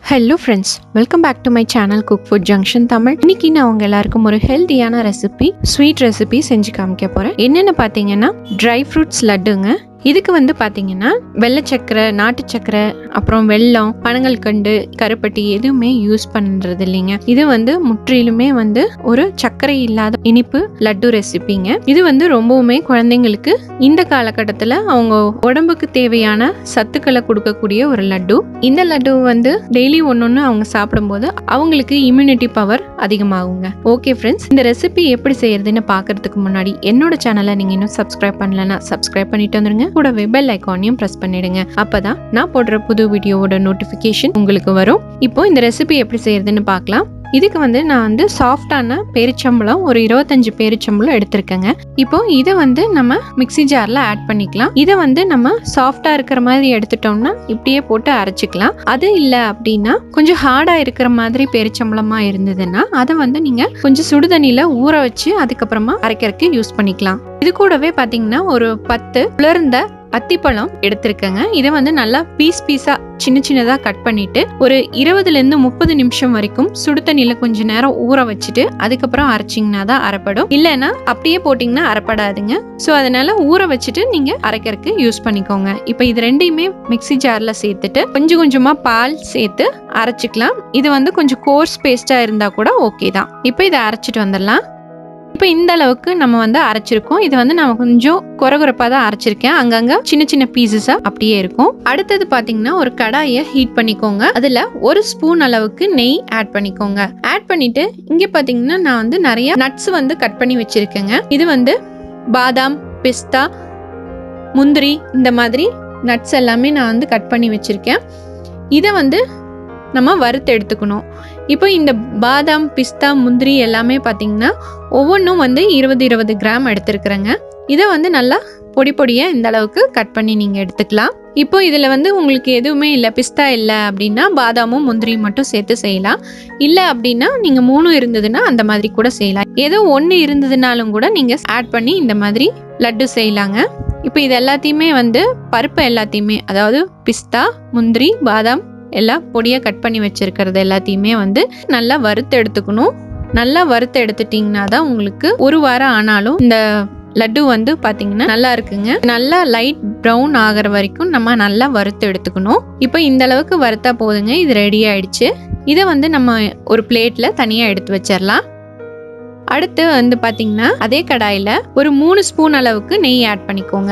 hello friends welcome back to my channel cook food junction Tamil இன்னைக்கு நான் உங்க எல்லாருக்கும் ஒரு ஹெல்த்தியான ரெசிபி ஸ்வீட் ரெசிபி செஞ்சு காமிக்க போறேன் என்னென்னு பார்த்தீங்கன்னா ட்ரை ஃப்ரூட்ஸ் லட்டுங்க இதுக்கு வந்து பார்த்தீங்கன்னா வெள்ளை சக்கரை நாட்டு சக்கரை அப்புறம் வெல்லம் பனங்கல்கண்டு கருப்பட்டி எதுவுமே யூஸ் பண்ணுறது இல்லைங்க இது வந்து முற்றிலுமே வந்து ஒரு சர்க்கரை இல்லாத இனிப்பு லட்டு ரெசிபிங்க இது வந்து ரொம்பவுமே குழந்தைங்களுக்கு இந்த காலகட்டத்தில் அவங்க உடம்புக்கு தேவையான சத்துக்களை கொடுக்கக்கூடிய ஒரு லட்டு இந்த லட்டு வந்து டெய்லி ஒன்னொன்னு அவங்க சாப்பிடும்போது அவங்களுக்கு இம்யூனிட்டி பவர் அதிகமாகுங்க ஓகே ஃப்ரெண்ட்ஸ் இந்த ரெசிபி எப்படி செய்யறதுன்னு பார்க்கறதுக்கு முன்னாடி என்னோட சேனலை நீங்க இன்னும் சப்ஸ்கிரைப் பண்ணலன்னா சப்ஸ்கிரைப் பண்ணிட்டு வந்துருங்க கூடவே பெல் ஐக்கானையும் ப்ரெஸ் பண்ணிடுங்க அப்பதான் நான் போடுற புது வீடியோவோட நோட்டிஃபிகேஷன் உங்களுக்கு வரும் இப்போ இந்த ரெசிபி எப்படி செய்யறதுன்னு பார்க்கலாம் இதுக்கு வந்து நான் வந்து சாஃப்டான பேரிச்சம்பளம் ஒரு இருபத்தஞ்சு பேரிச்சம்பளம் எடுத்திருக்கேங்க இப்போ இதை வந்து நம்ம மிக்ஸி ஜார்ல ஆட் பண்ணிக்கலாம் இதை வந்து நம்ம சாஃப்டா இருக்கிற மாதிரி எடுத்துட்டோம்னா இப்படியே போட்டு அரைச்சிக்கலாம் அது இல்லை அப்படின்னா கொஞ்சம் ஹார்டா இருக்கிற மாதிரி பேரிச்சம்பளமா இருந்ததுன்னா அதை வந்து நீங்க கொஞ்சம் சுடுதண்ணில ஊற வச்சு அதுக்கப்புறமா அரைக்கிறதுக்கு யூஸ் பண்ணிக்கலாம் இது கூடவே பாத்தீங்கன்னா ஒரு பத்து உலர்ந்த அத்திப்பழம் எடுத்திருக்கேங்க இதை வந்து நல்லா பீஸ் பீஸா சின்ன சின்னதா கட் பண்ணிட்டு ஒரு இருபதுல இருந்து முப்பது நிமிஷம் வரைக்கும் சுடு தண்ணியில கொஞ்ச நேரம் ஊற வச்சுட்டு அதுக்கப்புறம் அரைச்சிங்கன்னா தான் அரைப்படும் இல்லைன்னா அப்படியே போட்டிங்கன்னா அரைப்படாதுங்க ஸோ அதனால ஊற வச்சுட்டு நீங்க அரைக்கிறதுக்கு யூஸ் பண்ணிக்கோங்க இப்போ இது ரெண்டையுமே மிக்ஸி ஜார்ல சேர்த்துட்டு கொஞ்சம் கொஞ்சமா பால் சேர்த்து அரைச்சிக்கலாம் இது வந்து கொஞ்சம் கோர்ஸ் பேஸ்டா இருந்தா கூட ஓகே தான் இப்போ இதை அரைச்சிட்டு வந்துடலாம் இப்போ இந்த அளவுக்கு நம்ம வந்து அரைச்சிருக்கோம் இது வந்து நான் கொஞ்சம் குறகுறப்பாக தான் அரைச்சிருக்கேன் அங்கங்க சின்ன சின்ன பீசஸாக அப்படியே இருக்கும் அடுத்தது பார்த்தீங்கன்னா ஒரு கடாயை ஹீட் பண்ணிக்கோங்க அதில் ஒரு ஸ்பூன் அளவுக்கு நெய் ஆட் பண்ணிக்கோங்க ஆட் பண்ணிட்டு இங்கே பார்த்தீங்கன்னா நான் வந்து நிறைய நட்ஸ் வந்து கட் பண்ணி வச்சிருக்கேங்க இது வந்து பாதாம் பிஸ்தா முந்திரி இந்த மாதிரி நட்ஸ் எல்லாமே நான் வந்து கட் பண்ணி வச்சிருக்கேன் இதை வந்து நம்ம வறுத்து எடுத்துக்கணும் இப்போ இந்த பாதாம் பிஸ்தா முந்திரி எல்லாமே பார்த்தீங்கன்னா ஒவ்வொன்றும் வந்து இருபது இருபது கிராம் எடுத்துருக்குறேங்க இதை வந்து நல்லா பொடி பொடியாக இந்த அளவுக்கு கட் பண்ணி நீங்கள் எடுத்துக்கலாம் இப்போ இதில் வந்து உங்களுக்கு எதுவுமே இல்லை பிஸ்தா இல்லை அப்படின்னா பாதாமும் முந்திரியும் மட்டும் சேர்த்து செய்யலாம் இல்லை அப்படின்னா நீங்கள் மூணும் இருந்ததுன்னா அந்த மாதிரி கூட செய்யலாம் ஏதோ ஒன்று இருந்ததுனாலும் கூட நீங்கள் ஆட் பண்ணி இந்த மாதிரி லட்டு செய்யலாங்க இப்போ இது எல்லாத்தையுமே வந்து பருப்பு எல்லாத்தையுமே அதாவது பிஸ்தா முந்திரி பாதாம் எல்லாம் பொடியாக கட் பண்ணி வச்சிருக்கிறது எல்லாத்தையுமே வந்து நல்லா வறுத்து எடுத்துக்கணும் நல்லா வறுத்து எடுத்துட்டிங்கன்னா தான் உங்களுக்கு ஒரு வாரம் ஆனாலும் இந்த லட்டு வந்து பார்த்தீங்கன்னா நல்லா இருக்குங்க நல்லா லைட் ப்ரௌன் ஆகிற வரைக்கும் நம்ம நல்லா வறுத்து எடுத்துக்கணும் இப்போ இந்த அளவுக்கு வறுத்தா போதுங்க இது ரெடி ஆயிடுச்சு இதை வந்து நம்ம ஒரு பிளேட்டில் தனியாக எடுத்து வச்சிடலாம் அடுத்து வந்து பார்த்தீங்கன்னா அதே கடாயில் ஒரு மூணு ஸ்பூன் அளவுக்கு நெய் ஆட் பண்ணிக்கோங்க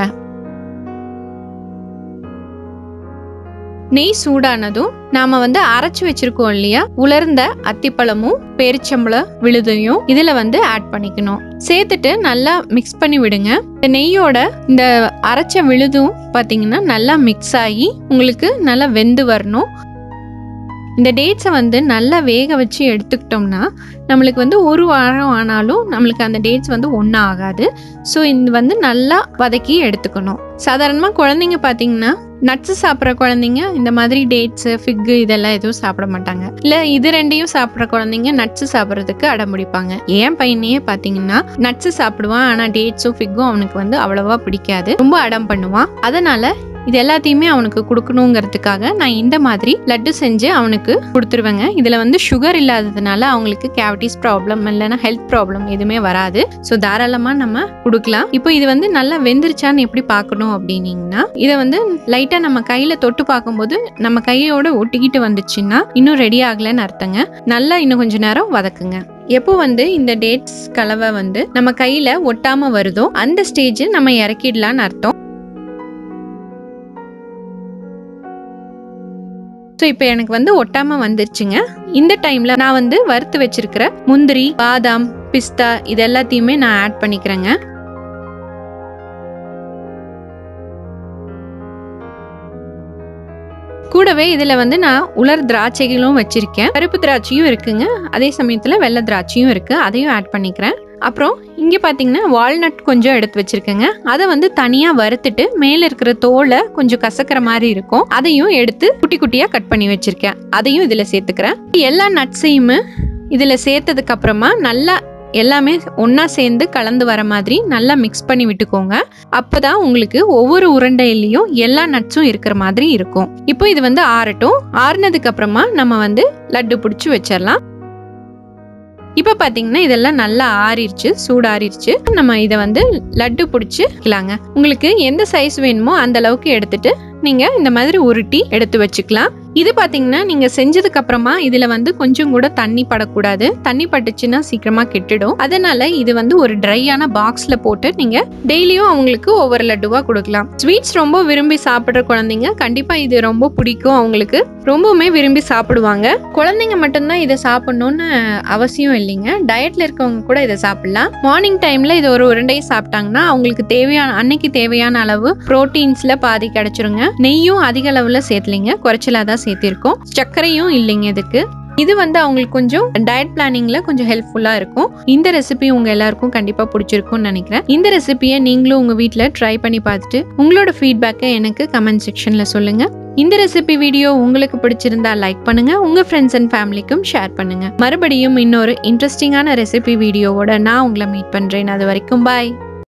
நெய் சூடானதும் நாம வந்து அரைச்சு வச்சிருக்கோம் இல்லையா உலர்ந்த அத்திப்பழமும் பேரிச்சம்பளம் விழுதையும் இதுல வந்து ஆட் பண்ணிக்கணும் சேர்த்துட்டு நல்லா மிக்ஸ் பண்ணி விடுங்க இந்த நெய்யோட இந்த அரைச்ச விழுதும் பார்த்தீங்கன்னா நல்லா மிக்ஸ் ஆகி உங்களுக்கு நல்லா வெந்து வரணும் இந்த டேட்ஸை வந்து நல்லா வேக வச்சு எடுத்துக்கிட்டோம்னா நம்மளுக்கு வந்து ஒரு வாரம் ஆனாலும் நம்மளுக்கு அந்த டேட்ஸ் வந்து ஒன்றும் ஆகாது ஸோ இது வந்து நல்லா வதக்கி எடுத்துக்கணும் சாதாரணமாக குழந்தைங்க பார்த்தீங்கன்னா நட்ஸு சாப்பிட்ற குழந்தைங்க இந்த மாதிரி டேட்ஸு ஃபிக்கு இதெல்லாம் எதுவும் சாப்பிட மாட்டாங்க இல்லை இது ரெண்டையும் சாப்பிட்ற குழந்தைங்க நட்ஸு சாப்பிட்றதுக்கு அடம் பிடிப்பாங்க என் பையனையே பார்த்தீங்கன்னா நட்ஸு சாப்பிடுவான் ஆனால் டேட்ஸும் ஃபிக்கும் அவனுக்கு வந்து அவ்வளோவா பிடிக்காது ரொம்ப அடம் பண்ணுவான் அதனால இது எல்லாத்தையுமே அவனுக்கு கொடுக்கணுங்கிறதுக்காக நான் இந்த மாதிரி லட்டு செஞ்சு அவனுக்கு கொடுத்துருவேங்க இதில் வந்து சுகர் இல்லாததுனால அவங்களுக்கு கேவிட்டிஸ் ப்ராப்ளம் இல்லைன்னா ஹெல்த் ப்ராப்ளம் எதுவுமே வராது ஸோ தாராளமாக நம்ம கொடுக்கலாம் இப்போ இது வந்து நல்லா வெந்துருச்சான்னு எப்படி பார்க்கணும் அப்படின்னீங்கன்னா இதை வந்து லைட்டாக நம்ம கையில் தொட்டு பார்க்கும்போது நம்ம கையோட ஒட்டிக்கிட்டு வந்துச்சுன்னா இன்னும் ரெடி ஆகலைன்னு அர்த்தங்க நல்லா இன்னும் கொஞ்ச நேரம் வதக்குங்க எப்போ வந்து இந்த டேட்ஸ் கலவை வந்து நம்ம கையில் ஒட்டாமல் வருதோ அந்த ஸ்டேஜ் நம்ம இறக்கிடலான்னு அர்த்தம் ஸோ இப்போ எனக்கு வந்து ஒட்டாமல் வந்துருச்சுங்க இந்த டைமில் நான் வந்து வறுத்து வச்சிருக்கிற முந்திரி பாதாம் பிஸ்தா இது எல்லாத்தையுமே நான் ஆட் பண்ணிக்கிறேங்க கூடவே இதில் வந்து நான் உலர் திராட்சைகளும் வச்சுருக்கேன் கருப்பு திராட்சையும் இருக்குங்க அதே சமயத்தில் வெள்ளை திராட்சையும் இருக்குது அதையும் ஆட் பண்ணிக்கிறேன் அப்புறம் இங்கே பார்த்தீங்கன்னா வால்நட் கொஞ்சம் எடுத்து வச்சுருக்கேங்க அதை வந்து தனியாக வறுத்துட்டு மேலே இருக்கிற தோலை கொஞ்சம் கசக்கிற மாதிரி இருக்கும் அதையும் எடுத்து குட்டி குட்டியாக கட் பண்ணி வச்சுருக்கேன் அதையும் இதில் சேர்த்துக்கிறேன் எல்லா நட்ஸையுமே இதில் சேர்த்ததுக்கு அப்புறமா நல்லா எல்லாமே ஒன்றா சேர்ந்து கலந்து வர மாதிரி நல்லா மிக்ஸ் பண்ணி விட்டுக்கோங்க அப்போ தான் உங்களுக்கு ஒவ்வொரு உருண்டையிலையும் எல்லா நட்ஸும் இருக்கிற மாதிரி இருக்கும் இப்போ இது வந்து ஆறட்டும் ஆறுனதுக்கு அப்புறமா நம்ம வந்து லட்டு பிடிச்சி வச்சிடலாம் இப்போ பார்த்தீங்கன்னா இதெல்லாம் நல்லா ஆறிடுச்சு சூடாறிடுச்சு நம்ம இதை வந்து லட்டு பிடிச்சி வைக்கலாங்க உங்களுக்கு எந்த சைஸ் வேணுமோ அந்த அளவுக்கு எடுத்துட்டு நீங்கள் இந்த மாதிரி உருட்டி எடுத்து வச்சுக்கலாம் இது பார்த்தீங்கன்னா நீங்கள் செஞ்சதுக்கு அப்புறமா இதில் வந்து கொஞ்சம் கூட தண்ணி படக்கூடாது தண்ணி பட்டுச்சுன்னா சீக்கிரமாக கெட்டுடும் அதனால இது வந்து ஒரு ட்ரையான பாக்ஸில் போட்டு நீங்கள் டெய்லியும் அவங்களுக்கு ஒவ்வொரு லட்டுவாக கொடுக்கலாம் ஸ்வீட்ஸ் ரொம்ப விரும்பி சாப்பிட்ற குழந்தைங்க கண்டிப்பாக இது ரொம்ப பிடிக்கும் அவங்களுக்கு ரொம்பவுமே விரும்பி சாப்பிடுவாங்க குழந்தைங்க மட்டும்தான் இதை சாப்பிடணும்னு அவசியம் இல்லைங்க டயட்ல இருக்கவங்க கூட இதை சாப்பிடலாம் மார்னிங் டைம்ல இது ஒரு உருண்டை சாப்பிட்டாங்கன்னா அவங்களுக்கு தேவையான அன்னைக்கு தேவையான அளவு புரோட்டீன்ஸ்ல பாதி கிடைச்சிருங்க நெய்யும் அதிக அளவுல சேர்த்தலிங்க குறைச்சலா தான் சேர்த்திருக்கோம் சர்க்கரையும் இல்லைங்க இதுக்கு இது வந்து அவங்களுக்கு கொஞ்சம் டயட் பிளானிங்ல கொஞ்சம் ஹெல்ப்ஃபுல்லா இருக்கும் இந்த ரெசிபி உங்க எல்லாருக்கும் கண்டிப்பா பிடிச்சிருக்கும்னு நினைக்கிறேன் இந்த ரெசிபியை நீங்களும் உங்க வீட்ல ட்ரை பண்ணி பார்த்துட்டு உங்களோட ஃபீட்பேக்கை எனக்கு கமெண்ட் செக்ஷன்ல சொல்லுங்க இந்த ரெசிபி வீடியோ உங்களுக்கு பிடிச்சிருந்தா லைக் பண்ணுங்க உங்க ஃப்ரெண்ட்ஸ் அண்ட் ஃபேமிலிக்கும் ஷேர் பண்ணுங்க மறுபடியும் இன்னொரு இன்ட்ரெஸ்டிங்கான ரெசிபி வீடியோவோட நான் உங்களை மீட் பண்றேன் அது வரைக்கும் பாய்